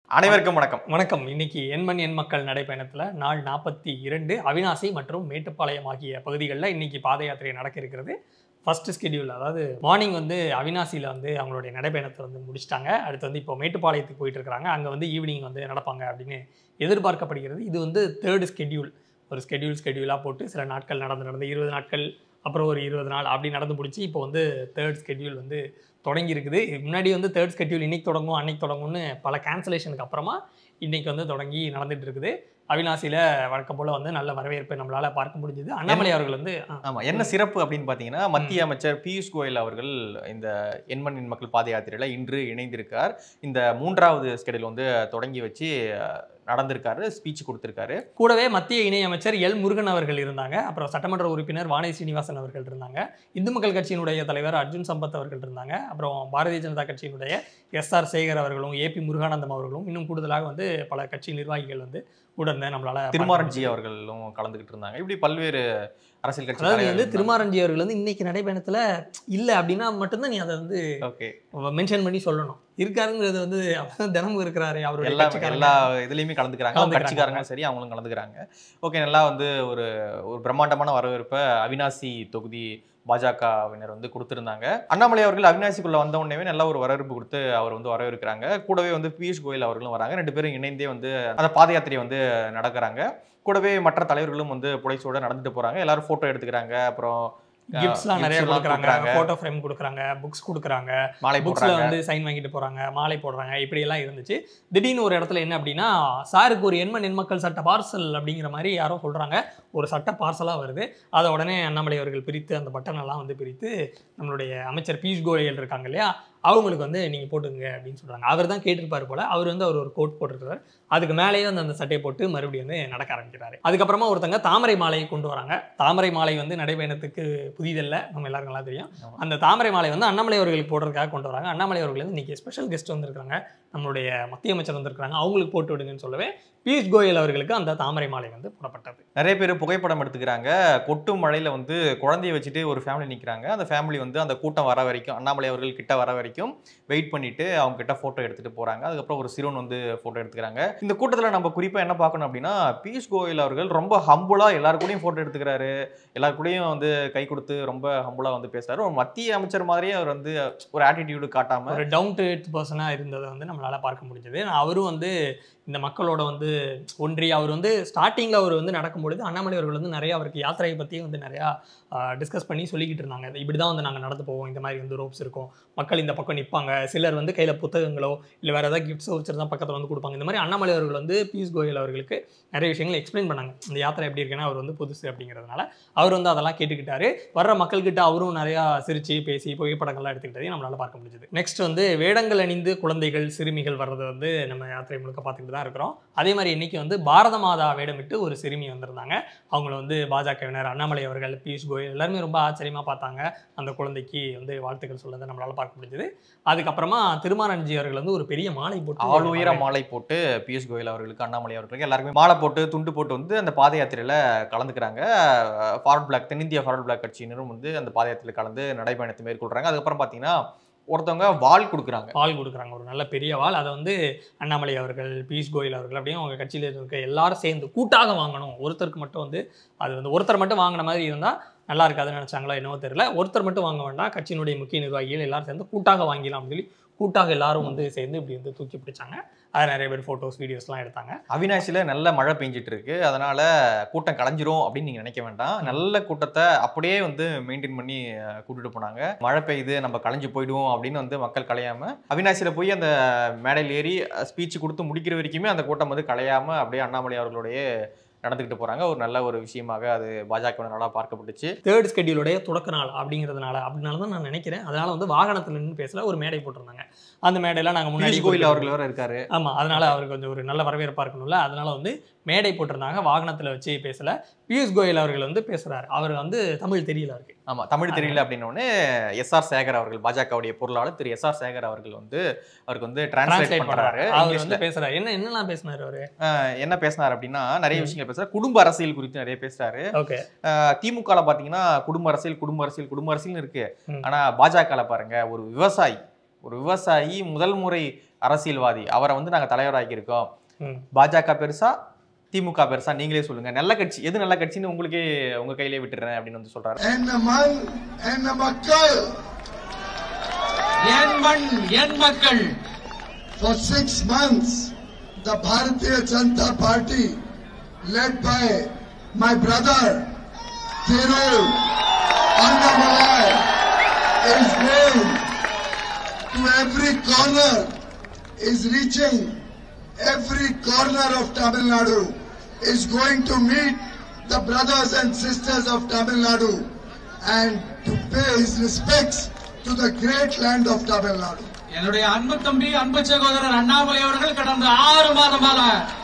அனைவருக்கும் வணக்கம் வணக்கம் இன்னைக்கு எண்மண் எண் மக்கள் நடைப்பயணத்தில் நாள் நாற்பத்தி இரண்டு அவினாசி மற்றும் மேட்டுப்பாளையம் ஆகிய பகுதிகளில் இன்னைக்கு பாத யாத்திரை நடக்க இருக்கிறது ஃபர்ஸ்ட் ஸ்கெடியூல் அதாவது மார்னிங் வந்து அவினாசியில் வந்து அவங்களுடைய நடைப்பயணத்தை வந்து முடிச்சிட்டாங்க அடுத்து வந்து இப்போ மேட்டுப்பாளையத்துக்கு போயிட்டு இருக்காங்க அங்கே வந்து ஈவினிங் வந்து நடப்பாங்க அப்படின்னு எதிர்பார்க்கப்படுகிறது இது வந்து தேர்டு ஸ்கெடியூல் ஒரு ஸ்கெடியூல் ஸ்கெடியூலாக போட்டு சில நாட்கள் நடந்து நடந்து இருபது நாட்கள் அப்புறம் ஒரு இருபது நாள் அப்படி நடந்து முடிச்சு இப்போ வந்து தேர்ட் ஸ்கெடியூல் வந்து தொடங்கி இருக்குது முன்னாடி வந்து தேர்ட் ஸ்கெடியூல் இன்னைக்கு தொடங்கும் அன்னைக்கு தொடங்கும்னு பல கேன்சலேஷனுக்கு அப்புறமா இன்னைக்கு வந்து தொடங்கி நடந்துட்டு இருக்குது அவினாசியில் வழக்கம் போல் வந்து நல்ல வரவேற்பை நம்மளால் பார்க்க முடிஞ்சது அண்ணாமலை அவர்கள் வந்து ஆ, ஆமா என்ன சிறப்பு அப்படின்னு பாத்தீங்கன்னா மத்திய அமைச்சர் பியூஷ் கோயல் அவர்கள் இந்த எண்மண் எண் மக்கள் பாத யாத்திரையில இன்று இணைந்திருக்கார் இந்த மூன்றாவது ஸ்கெடியூல் வந்து தொடங்கி வச்சு அஹ், நடந்திருக்காரு ஸ்பீச் கொடுத்திருக்காரு கூடவே மத்திய இணையமைச்சர் எல் முருகன் அவர்கள் இருந்தாங்க அப்புறம் சட்டமன்ற உறுப்பினர் வானதி சீனிவாசன் அவர்கள் இருந்தாங்க இந்து மக்கள் கட்சியினுடைய தலைவர் அர்ஜுன் சம்பத் அவர்கள் இருந்தாங்க அப்புறம் பாரதிய ஜனதா கட்சியினுடைய எஸ் ஆர் சேகர் அவர்களும் ஏபி முருகானந்தம் அவர்களும் இன்னும் கூடுதலாக வந்து பல கட்சி நிர்வாகிகள் வந்து உடனே நம்மளால பார்க்க திருமாரஞ்சி அவர்களும் கலந்துகிட்டு இருந்தாங்க இப்படி பல்வேறு அரசியல் கட்சி அதாவது நீ வந்து தலைவர்கள் திருமாரஞ்சி அவர்கள் வந்து இன்னைக்கு நடைபயணத்துல இல்ல அப்படின்னா மட்டும்தான் நீ அதை வந்து ஓகே மென்ஷன் பண்ணி சொல்லணும் இருக்காருங்கிறது வந்து அவர் தினமும் இருக்கிறாரு அவருடைய எல்லா கட்சிக்காரங்க. எல்லா இதுலயுமே கலந்துக்கிறாங்க அவங்க கலந்துக்கிறாங்க. கட்சிக்காரங்களும் சரி அவங்களும் கலந்துக்கிறாங்க ஓகே நல்லா வந்து ஒரு ஒரு பிரம்மாண்டமான வரவேற்பை அவினாசி தொகுதி பாஜகவினர் வந்து கொடுத்திருந்தாங்க அண்ணாமலை அவர்கள் அவினாசிக்குள்ள வந்த உடனே நல்ல ஒரு வரவேற்பு கொடுத்து அவர் வந்து வரவேற்கிறாங்க கூடவே வந்து பியூஷ் கோயல் அவர்களும் வராங்க ரெண்டு பேரும் இணைந்தே வந்து அந்த பாத யாத்திரை வந்து நடக்கிறாங்க கூடவே மற்ற தலைவர்களும் வந்து புடைசோட நடந்துட்டு போறாங்க எல்லாரும் போட்டோ எடுத்துக்கிறாங்க அப்புறம் கிஃப்ட்ஸ்லாம் நிறைய gifts எல்லாம் கொடுக்குறாங்க கொடுக்குறாங்க. போட்டோ ஃப்ரேம் கொடுக்குறாங்க புக்ஸ் கொடுக்குறாங்க மாலை புக்ஸ்ல போடுறாங்க வந்து சைன் வாங்கிட்டு போறாங்க மாலை போடுறாங்க இப்படி எல்லாம் இருந்துச்சு திடீர்னு ஒரு இடத்துல என்ன அப்படின்னா சாருக்கு ஒரு எண்ம நெண்மக்கள் சட்ட பார்சல் அப்படிங்கிற மாதிரி யாரோ சொல்றாங்க ஒரு சட்ட பார்சலா வருது அதை உடனே அண்ணாமலை அவர்கள் பிரித்து அந்த பட்டன் எல்லாம் வந்து பிரித்து நம்மளுடைய அமைச்சர் பியூஷ் கோயல் இருக்காங்க இல்லையா அவங்களுக்கு வந்து நீங்க போட்டுங்க அப்படின்னு சொல்றாங்க அவர் தான் கேட்டிருப்பாரு போல அவர் வந்து அவர் ஒரு கோட் போட்டிருக்காரு அதுக்கு மேலேயே வந்து அந்த சட்டையை போட்டு மறுபடியும் வந்து நடக்க ஆரம்பிக்கிறாரு அதுக்கப்புறமா ஒருத்தங்க தாமரை மாலையை கொண்டு வராங்க தாமரை மாலை வந்து நடைபயணத்துக்கு புதிதல்ல நம்ம எல்லாருக்கும் நல்லா தெரியும் ஆமா. அந்த தாமரை மாலை வந்து அண்ணாமலை அவர்களுக்கு போடுறதுக்காக கொண்டு வராங்க அண்ணாமலை அவர்கள் வந்து இன்னைக்கு ஸ்பெஷல் கெஸ்ட் வந்திருக்காங்க நம்மளுடைய மத்திய அமைச்சர் வந்திருக்காங்க அவங்களுக்கு போட்டு விடுங்கன்னு சொல்லவே பியூஷ் கோயல் அவர்களுக்கு அந்த தாமரை மாலை வந்து போடப்பட்டது நிறைய பேர் புகைப்படம் எடுத்துக்கிறாங்க கொட்டும் மழையில வந்து குழந்தைய வச்சுட்டு ஒரு ஃபேமிலி நிக்கிறாங்க அந்த ஃபேமிலி வந்து அந்த கூட்டம் வர வரைக்கும் அண்ணாமலை அவர்கள் கிட்ட வர வரைக்கும் வெயிட் பண்ணிட்டு அவங்க கிட்ட போட்டோ எடுத்துட்டு போறாங்க அதுக்கப்புறம் ஒரு சிறுவன் வந்து போட்டோ எடுத்துக்கிறாங்க இந்த கூட்டத்துல நம்ம குறிப்பா என்ன பார்க்கணும் அப்படின்னா பியூஷ் கோயல் அவர்கள் ரொம்ப ஹம்புலா எல்லாரு கூடயும் போட்டோ எடுத்துக்கிறாரு எல்லாரு கூடயும் வந்து கை கொடுத்து ரொம்ப ஹம்புலா வந்து பேசுறாரு ஒரு மத்திய அமைச்சர் மாதிரியே அவர் வந்து ஒரு ஆட்டிடியூடு காட்டாம ஒரு டவுன் டு எர்த் பர்சனாக இருந்ததை வந்து நம்மளால பார்க்க முடிஞ்சது அவரும் வந்து இந்த மக்களோட வந்து ஒன்றி அவர் வந்து ஸ்டார்டிங்கில் அவர் வந்து நடக்கும்பொழுது அண்ணாமலை அவர்கள் வந்து நிறைய அவருக்கு யாத்திரையை பற்றி வந்து நிறையா டிஸ்கஸ் பண்ணி சொல்லிக்கிட்டு இருந்தாங்க இப்படி தான் வந்து நாங்கள் நடந்து போவோம் இந்த மாதிரி வந்து ரோப்ஸ் இருக்கும் மக்கள் இந்த பக்கம் நிற்பாங்க சிலர் வந்து கையில் புத்தகங்களோ இல்லை வேறு ஏதாவது கிஃப்ட்ஸோ வச்சுருந்தா பக்கத்தில் வந்து கொடுப்பாங்க இந்த மாதிரி அண்ணாமலை அவர்கள் வந்து பியூஷ் கோயல் அவர்களுக்கு நிறைய விஷயங்கள் எக்ஸ்பிளைன் பண்ணாங்க இந்த யாத்திரை எப்படி இருக்குன்னா அவர் வந்து புதுசு அப்படிங்கிறதுனால அவர் வந்து அதெல்லாம் கேட்டுக்கிட்டாரு வர்ற மக்கள்கிட்ட அவரும் நிறையா சிரிச்சு பேசி புகைப்படங்கள்லாம் எடுத்துக்கிட்டதையும் நம்மளால பார்க்க முடிஞ்சது நெக்ஸ்ட் வந்து வேடங்கள் அணிந்து குழந்தைகள் சிறுமிகள் வர்றது வந்து நம்ம யாத்திரை முழுக்க பார்த்துக்கிட்டு தான் இருக்கிறோம் அதே மாதிரி இன்னைக்கு வந்து பாரத மாதா வேடமிட்டு ஒரு சிறுமி வந்திருந்தாங்க அவங்கள வந்து பாஜகவினர் அண்ணாமலை அவர்கள் பியூஷ் கோயல் எல்லாருமே ரொம்ப ஆச்சரியமா பார்த்தாங்க அந்த குழந்தைக்கு வந்து வாழ்த்துக்கள் சொல்லதை நம்மளால பார்க்க முடிஞ்சது அதுக்கப்புறமா திருமாரஞ்சி அவர்கள் வந்து ஒரு பெரிய மாலை போட்டு ஆள் உயர மாலை போட்டு பியூஷ் கோயல் அவர்களுக்கு அண்ணாமலை அவர்களுக்கு எல்லாருக்குமே மாலை போட்டு துண்டு போட்டு வந்து அந்த பாத யாத்திரையில கலந்துக்கிறாங்க ஃபார்வர்ட் பிளாக் தென்னிந்திய ஃபார்வர்ட் பிளாக் கட்சியினரும் வந்து அந்த பாத யாத்திரையில கலந்து நடைபயணத்தை மேற்கொள்றாங்க அதுக்கப்புறம் பாத்தீங்கன்னா ஒருத்தவங்க வாள் கொடுக்குறாங்க வால் கொடுக்குறாங்க ஒரு நல்ல பெரிய வால் அதை வந்து அண்ணாமலை அவர்கள் பியூஷ் கோயல் அவர்கள் அப்படியே அவங்க கட்சியில் இருக்க எல்லாரும் சேர்ந்து கூட்டாக வாங்கணும் ஒருத்தருக்கு மட்டும் வந்து அது வந்து ஒருத்தர் மட்டும் வாங்கின மாதிரி இருந்தால் நல்லா இருக்காதுன்னு நினச்சாங்களா என்னவோ தெரியல ஒருத்தர் மட்டும் வாங்க வேண்டாம் கட்சியினுடைய முக்கிய நிர்வாகிகள் எல்லாரும் சேர்ந்து கூட்டாக வாங்கிடலாம் அப்படின்னு சொல்லி கூட்டாக எல்லாரும் வந்து சேர்ந்து இப்படி வந்து தூக்கி பிடிச்சாங்க அதை நிறைய பேர் ஃபோட்டோஸ் வீடியோஸ்லாம் எடுத்தாங்க அவினாசியில நல்ல மழை பெஞ்சிட்டு இருக்கு அதனால கூட்டம் கலைஞ்சிரும் அப்படின்னு நீங்க நினைக்க வேண்டாம் நல்ல கூட்டத்தை அப்படியே வந்து மெயின்டைன் பண்ணி அஹ், கூட்டிட்டு போனாங்க மழை பெய்யுது நம்ம கலைஞ்சு போயிடுவோம் அப்படின்னு வந்து மக்கள் கலையாம அவினாசியில போய் அந்த மேடையில் ஏறி ஸ்பீச் கொடுத்து முடிக்கிற வரைக்குமே அந்த கூட்டம் வந்து கலையாம அப்படியே அண்ணாமலை அவர்களுடைய நடந்துக்கிட்டு போறாங்க ஒரு நல்ல ஒரு விஷயமாக அது பாஜகவினரால் பார்க்கப்பட்டுச்சு தேர்ட் ஸ்கெடியூலுடைய தொடக்க நாள் அப்படிங்கிறதுனால அப்படினால தான் நான் நினைக்கிறேன் அதனால வந்து வாகனத்தில் நின்று பேசல ஒரு மேடை போட்டிருந்தாங்க அந்த மேடையில நாங்கள் முன்னாடி பியூஷ் கோயில் அவர்கள் வேற இருக்காரு ஆமா அதனால அவருக்கு கொஞ்சம் ஒரு நல்ல வரவேற்பா இருக்கணும்ல அதனால வந்து மேடை போட்டிருந்தாங்க வாகனத்துல வச்சு பேசல பியூஷ் கோயல் அவர்கள் வந்து பேசுறாரு அவர் வந்து தமிழ் தெரியல அவருக்கு ஆமா தமிழ் தெரியல அப்படின்னோடனே எஸ் ஆர் சேகர் அவர்கள் பாஜகவுடைய பொருளாளர் திரு எஸ் ஆர் சேகர் அவர்கள் வந்து அவருக்கு வந்து டிரான்ஸ்லேட் டிரான்ஸ்லேட் பண்றாரு பண்றாரு அவர் இங்கிலீஷ்ல வந்து பேசுறாரு என்ன என்னலாம் பேசினாரு அவரு அஹ் என்ன பேசினார் அப்படின்னா நிறைய ம். விஷயங்கள் பேசுறாரு குடும்ப அரசியல் குறித்து நிறைய பேசுறாரு ஓகே திமுக பாத்தீங்கன்னா குடும்ப அரசியல் குடும்ப அரசியல் குடும்ப அரசியல்னு இருக்கு ம். ஆனா பாஜக பாருங்க ஒரு விவசாயி ஒரு விவசாயி முதல் முறை அரசியல்வாதி அவரை வந்து நாங்க தலைவராக்கியிருக்கோம் ம். பாஜக பெருசா திமுக பெருசா நீங்களே சொல்லுங்க நல்ல கட்சி எது நல்ல கட்சின்னு உங்களுக்கே உங்க கையிலே விட்டுறேன் அப்படின்னு வந்து சொல்றாரு என்ன மண் என்ன மக்கள் என் மண் என் மக்கள் For six months, the Bharatiya Janata Party, led by my brother, Thiru Annamalai, is going to every corner, is reaching every corner of Tamil Nadu, is going to meet the brothers and sisters of Tamil Nadu and to pay his respects to the great land of Tamil Nadu. என்னுடைய அன்பு தம்பி அன்பு சகோதரர் அண்ணாமலை அவர்கள் கடந்த ஆறு மாதமாக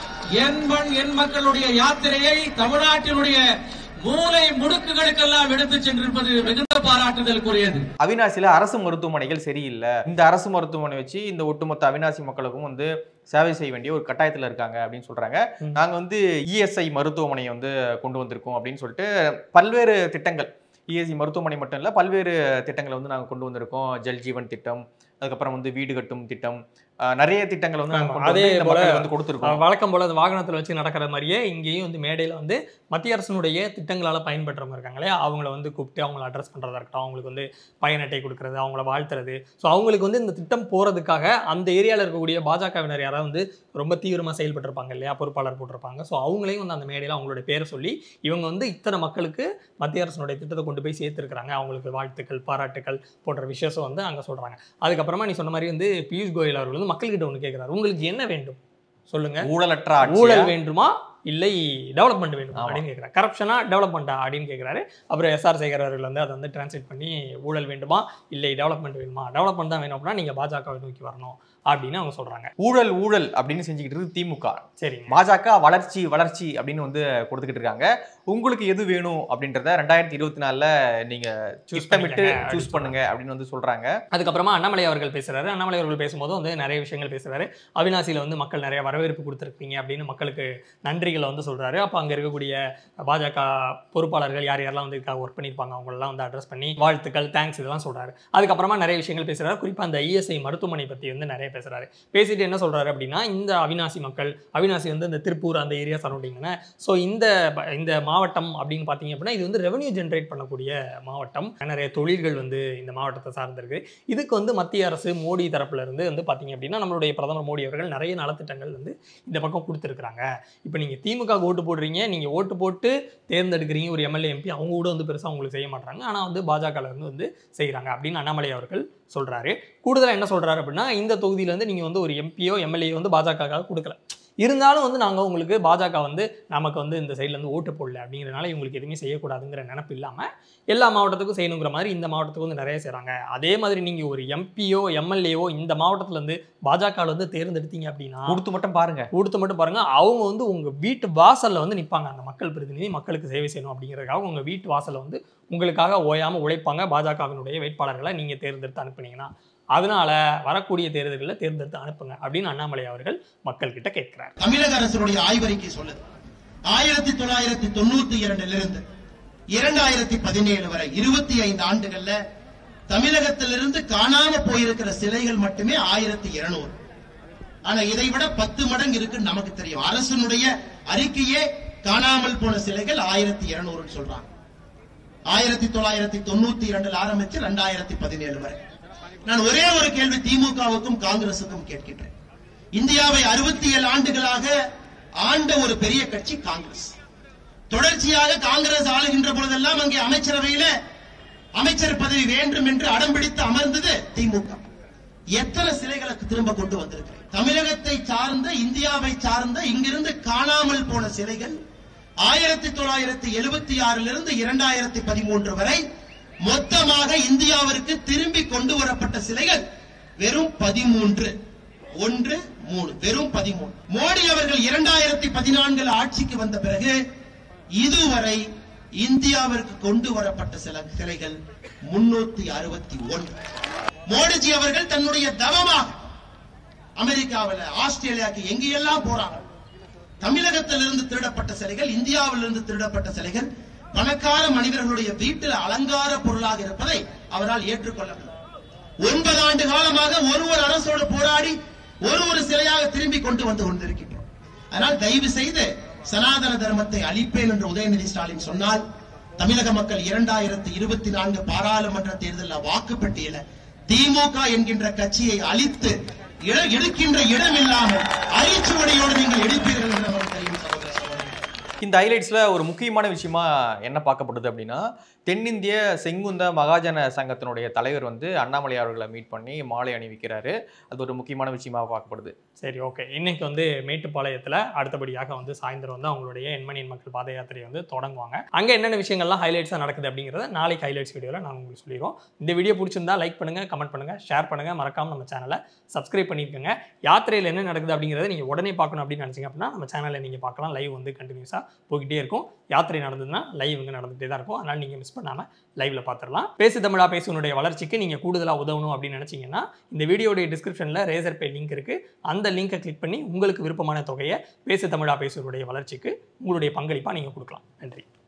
என் மண் என் மக்களுடைய யாத்திரையை தமிழ்நாட்டினுடைய மூலை முடுக்குகளுக்கெல்லாம் எடுத்துச் சென்றிருப்பது மிகுந்த பாராட்டுதலுக்குரியது அவினாசியில அரசு மருத்துவமனைகள் சரியில்லை இந்த அரசு மருத்துவமனை வச்சு இந்த ஒட்டுமொத்த அவினாசி மக்களுக்கும் வந்து சேவை செய்ய வேண்டிய ஒரு கட்டாயத்துல இருக்காங்க அப்படின்னு சொல்றாங்க ம். நாங்க வந்து இஎஸ்ஐ மருத்துவமனையை வந்து கொண்டு வந்திருக்கோம் அப்படின்னு சொல்லிட்டு பல்வேறு திட்டங்கள் இஎஸ்ஐ மருத்துவமனை மட்டும் இல்ல பல்வேறு திட்டங்களை வந்து நாங்க கொண்டு வந்திருக்கோம் ஜல் ஜீவன் திட்டம் அதுக்கப்புறம் வந்து வீடு கட்டும் திட்டம் அஹ், நிறைய திட்டங்கள் வந்து நாங்க ஆமா, கொண்டு அதே வந்து இந்த போல மக்களுக்கு வந்து கொடுத்துருக்கோம் வழக்கம் போல அந்த வாகனத்தில் வச்சு நடக்கிற மாதிரியே இங்கேயும் வந்து மேடையில் வந்து மத்திய அரசினுடைய திட்டங்களால் பயன்பெற்றவங்க இருக்காங்க இல்லையா அவங்கள வந்து கூப்பிட்டு அவங்கள அட்ரஸ் பண்ணுறதா இருக்கட்டும் அவங்களுக்கு வந்து பயன் அட்டை கொடுக்கறது அவங்கள வாழ்த்துறது ஸோ அவங்களுக்கு வந்து இந்த திட்டம் போகிறதுக்காக அந்த ஏரியாவில் இருக்கக்கூடிய பாஜகவினர் யாராவது வந்து ரொம்ப தீவிரமாக செயல்பட்டிருப்பாங்க இல்லையா பொறுப்பாளர் போட்டிருப்பாங்க ஸோ அவங்களையும் வந்து அந்த மேடையில் அவங்களுடைய பேரை சொல்லி இவங்க வந்து இத்தனை மக்களுக்கு மத்திய அரசினுடைய திட்டத்தை கொண்டு போய் சேர்த்துருக்காங்க அவங்களுக்கு வாழ்த்துக்கள் பாராட்டுக்கள் போன்ற விஷயம் வந்து அங்கே சொல்கிறாங்க அதுக்கப்புறமா நீ சொன்ன மாதிரி வந்து பியூஷ் கோயல் அவர்கள் வந்து மக்கள்கிட்ட ஒன்று கேட்குறாரு உங்களுக்கு என்ன வேண்டும் சொல்லுங்க ஊழலற்ற ஆட்சியா? ஊழல் வேண்டுமா இல்லை டெவலப்மெண்ட் வேண்டுமா ஆமா. அப்படின்னு கேட்குறாரு கரப்ஷனா டெவலப்மெண்ட்டா அப்படின்னு கேட்குறாரு அப்புறம் எஸ்ஆர் சேகர் அவர்கள் வந்து அதை வந்து டிரான்ஸ்லேட் பண்ணி ஊழல் வேண்டுமா இல்லை டெவலப்மெண்ட் வேணுமா டெவலப்மெண்ட் தான் வேணும் அப்படின்னா நீங்கள் பாஜகவை நோக்கி வரணும் அப்படின்னு அவங்க சொல்கிறாங்க ஊழல் ஊழல் அப்படின்னு செஞ்சுக்கிட்டு இருக்கு திமுக சரிங்க பாஜக வளர்ச்சி வளர்ச்சி அப்படின்னு வந்து கொடுத்துக்கிட்டு இருக்காங்க உங்களுக்கு எது வேணும் அப்படின்றத ரெண்டாயிரத்தி இருபத்தி நாலுல நீங்க Choose திட்டமிட்டு பண்ணிக்கங்க சூஸ் பண்ணுங்க அப்படின்னு வந்து சொல்றாங்க அதுக்கப்புறமா அண்ணாமலை அவர்கள் பேசுறாரு அண்ணாமலை அவர்கள் பேசும்போது வந்து நிறைய விஷயங்கள் பேசுறாரு அவினாசியில் வந்து மக்கள் நிறைய வரவேற்பு கொடுத்துருக்கீங்க அப்படின்னு மக்களுக்கு நன்றிகளை வந்து சொல்றாரு அப்போ அங்கே இருக்கக்கூடிய பாஜக பொறுப்பாளர்கள் யார் யாரெல்லாம் வந்து இதுக்காக ஒர்க் பண்ணியிருப்பாங்க அவங்களெல்லாம் வந்து அட்ரஸ் பண்ணி வாழ்த்துக்கள் தேங்க்ஸ் இதெல்லாம் சொல்றாரு அதுக்கப்புறமா நிறைய விஷயங்கள் பேசுறாரு குறிப்பாக அந்த இஎஸ்ஐ மருத்துவமனை பற்றி வந்து நிறைய பேசுறாரு பேசிட்டு என்ன சொல்றாரு அப்படின்னா இந்த அவினாசி மக்கள் அவினாசி வந்து இந்த திருப்பூர் அந்த ஏரியா சரௌண்டிங்னா ஸோ இந்த ப- இந்த மாவட்டம் அப்படின்னு பார்த்தீங்க அப்படின்னா இது வந்து ரெவன்யூ ஜென்ரேட் பண்ணக்கூடிய மாவட்டம் நிறைய தொழில்கள் வந்து இந்த மாவட்டத்தை சார்ந்திருக்கு இதுக்கு வந்து மத்திய அரசு மோடி தரப்புல இருந்து வந்து பார்த்தீங்க அப்படின்னா நம்மளுடைய பிரதமர் மோடி அவர்கள் நிறைய நலத்திட்டங்கள் வந்து இந்த பக்கம் கொடுத்துருக்காங்க இப்போ நீங்கள் திமுக ஓட்டு போடுறீங்க நீங்கள் ஓட்டு போட்டு தேர்ந்தெடுக்கிறீங்க ஒரு எம்எல்ஏ எம்பி அவங்க கூட வந்து பெருசாக உங்களுக்கு செய்ய மாட்டாங்க ஆனால் வந்து பாஜக இருந்து வந்து செய்கிறாங்க அப்படின்னு அண்ணாமலை அவர்கள் சொல்றாரு கூடுதலாக என்ன சொல்றாரு அப்படின்னா இந்த தொகுதியில இருந்து நீங்கள் வந்து ஒரு எம்பியோ எம்எல்ஏ வந்து பாஜக கொடுக்கல இருந்தாலும் வந்து நாங்கள் உங்களுக்கு பாஜக வந்து நமக்கு வந்து இந்த சைடுல இருந்து ஓட்டு போடல அப்படிங்கிறனால இவங்களுக்கு எதுவுமே செய்யக்கூடாதுங்கிற நினப்பு இல்லாமல் எல்லா மாவட்டத்துக்கும் செய்யணுங்கிற மாதிரி இந்த மாவட்டத்துக்கு வந்து நிறைய செய்கிறாங்க அதே மாதிரி நீங்கள் ஒரு எம்பியோ எம்எல்ஏவோ இந்த மாவட்டத்துல இருந்து பாஜகவில் வந்து தேர்ந்தெடுத்தீங்க அப்படின்னா கொடுத்து மட்டும் பாருங்க கொடுத்து மட்டும் பாருங்க அவங்க வந்து உங்க வீட்டு வாசல்ல வந்து நிப்பாங்க அந்த மக்கள் பிரதிநிதி மக்களுக்கு சேவை செய்யணும் அப்படிங்கிறதுக்காக உங்க வீட்டு வாசல்ல வந்து உங்களுக்காக ஓயாம உழைப்பாங்க பாஜகவினுடைய வேட்பாளர்களை நீங்க தேர்ந்தெடுத்து அனுப்புனீங்கன்னா அதனால வரக்கூடிய தேர்தல்களில் தேர்ந்தெடுத்து அனுப்புங்க அப்படின்னு அண்ணாமலை அவர்கள் மக்கள் கிட்ட கேட்கிறார் தமிழக அரசினுடைய ஆய்வறிக்கை சொல்லுது ஆயிரத்தி தொள்ளாயிரத்தி தொண்ணூத்தி இரண்டுல இருந்து இரண்டாயிரத்தி பதினேழு வரை இருபத்தி ஐந்து ஆண்டுகள்ல தமிழகத்திலிருந்து காணாம போயிருக்கிற சிலைகள் மட்டுமே ஆயிரத்தி இருநூறு ஆனா இதை விட பத்து மடங்கு இருக்குன்னு நமக்கு தெரியும் அரசனுடைய அறிக்கையே காணாமல் போன சிலைகள் ஆயிரத்தி இருநூறுன்னு சொல்றாங்க ஆயிரத்தி தொள்ளாயிரத்தி தொண்ணூத்தி இரண்டுல ஆரம்பிச்சு ரெண்டாயிரத்தி பதினேழு வரை நான் ஒரே ஒரு கேள்வி திமுகவுக்கும் காங்கிரசுக்கும் கேட்கின்றேன் இந்தியாவை அறுபத்தி ஏழு ஆண்டுகளாக ஆண்ட ஒரு பெரிய கட்சி காங்கிரஸ் தொடர்ச்சியாக காங்கிரஸ் ஆளுகின்ற பொழுதெல்லாம் அங்கே அமைச்சரவையில அமைச்சர் பதவி வேண்டும் என்று அடம்பிடித்து அமர்ந்தது திமுக எத்தனை சிலைகளை திரும்ப கொண்டு வந்திருக்கிறேன் தமிழகத்தை சார்ந்த இந்தியாவை சார்ந்த இங்கிருந்து காணாமல் போன சிலைகள் ஆயிரத்தி தொள்ளாயிரத்தி எழுபத்தி ஆறிலிருந்து இரண்டாயிரத்தி பதிமூன்று வரை மொத்தமாக இந்தியாவிற்கு திரும்பி கொண்டு வரப்பட்ட சிலைகள் வெறும் பதிமூன்று ஒன்று மூணு வெறும் பதிமூணு மோடி அவர்கள் இரண்டாயிரத்தி பதினான்கில் ஆட்சிக்கு வந்த பிறகு இதுவரை இந்தியாவிற்கு கொண்டு வரப்பட்ட சில சிலைகள் முன்னூத்தி அறுபத்தி ஒன்று மோடிஜி அவர்கள் தன்னுடைய தவமாக அமெரிக்காவில் ஆஸ்திரேலியாவுக்கு எங்கெல்லாம் போறாங்க தமிழகத்திலிருந்து திருடப்பட்ட சிலைகள் இந்தியாவிலிருந்து திருடப்பட்ட சிலைகள் பணக்கார மனிதர்களுடைய வீட்டில் அலங்கார பொருளாக இருப்பதை அவரால் ஏற்றுக்கொள்ள முடியும் ஒன்பது ஆண்டு காலமாக ஒரு ஒரு அரசோடு போராடி ஒரு ஒரு சிலையாக திரும்பி கொண்டு வந்து கொண்டிருக்கின்றோம் அதனால் தயவு செய்து சனாதன தர்மத்தை அழிப்பேன் என்று உதயநிதி ஸ்டாலின் சொன்னால் தமிழக மக்கள் இரண்டாயிரத்தி இருபத்தி நான்கு பாராளுமன்ற தேர்தலில் வாக்குப்பட்டியல திமுக என்கின்ற கட்சியை அழித்து இட- எடுக்கின்ற இடம் இல்லாமல் அரிச்சுவடியோடு நீங்கள் எடுப்பீர்கள் என்று நமக்கு தெரியும் சகோதர சகோதரிகளே. இந்த ஹைலைட்ஸ்ல ஒரு முக்கியமான விஷயமா என்ன பார்க்கப்படுது அப்படின்னா தென்னிந்திய செங்குந்த மகாஜன சங்கத்தினுடைய தலைவர் வந்து அண்ணாமலை அவர்களை மீட் பண்ணி மாலை அணிவிக்கிறாரு அது ஒரு முக்கியமான விஷயமா பார்க்கப்படுது சரி ஓகே இன்னைக்கு வந்து மேட்டுப்பாளையத்தில் அடுத்தபடியாக வந்து சாயந்தரம் வந்து அவங்களுடைய எண்மணியின் மக்கள் பாத யாத்திரை வந்து தொடங்குவாங்க அங்கே என்னென்ன விஷயங்கள்லாம் ஹைலைட்ஸாக நடக்குது அப்படிங்கிறத நாளைக்கு ஹைலைட்ஸ் வீடியோவில் நாங்கள் உங்களுக்கு சொல்லிடுவோம் இந்த வீடியோ பிடிச்சிருந்தா லைக் பண்ணுங்கள் கமெண்ட் பண்ணுங்கள் ஷேர் பண்ணுங்கள் மறக்காம நம்ம சேனலை சப்ஸ்கிரைப் பண்ணியிருக்கோங்க யாத்திரையில் என்ன நடக்குது அப்படிங்கிறத நீங்கள் உடனே பார்க்கணும் அப்படின்னு நினச்சிங்க அப்படின்னா நம்ம சேனலில் நீங்கள் பார்க்கலாம் லைவ் வந்து கண்டினியூஸாக போய்கிட்டே இருக்கும் யாத்திரை நடந்ததுன்னா லைவ் இங்கே நடந்துகிட்டே தான் இருக்கும் அதனால் நீங்கள் மிஸ் பண்ணாமல் லைவ்ல பார்த்துடலாம் பேசு தமிழா பேசுனுடைய வளர்ச்சிக்கு நீங்கள் கூடுதலாக உதவணும் அப்படின்னு நினச்சிங்கன்னா இந்த வீடியோடைய டிஸ்கிரிப்ஷனில் ரேசர் பே லிங்க் இருக்குது அந்த லிங்கை கிளிக் பண்ணி உங்களுக்கு விருப்பமான தொகையை பேசு தமிழா பேசுனுடைய வளர்ச்சிக்கு உங்களுடைய பங்களிப்பாக நீங்கள் கொடுக்கலாம் நன்றி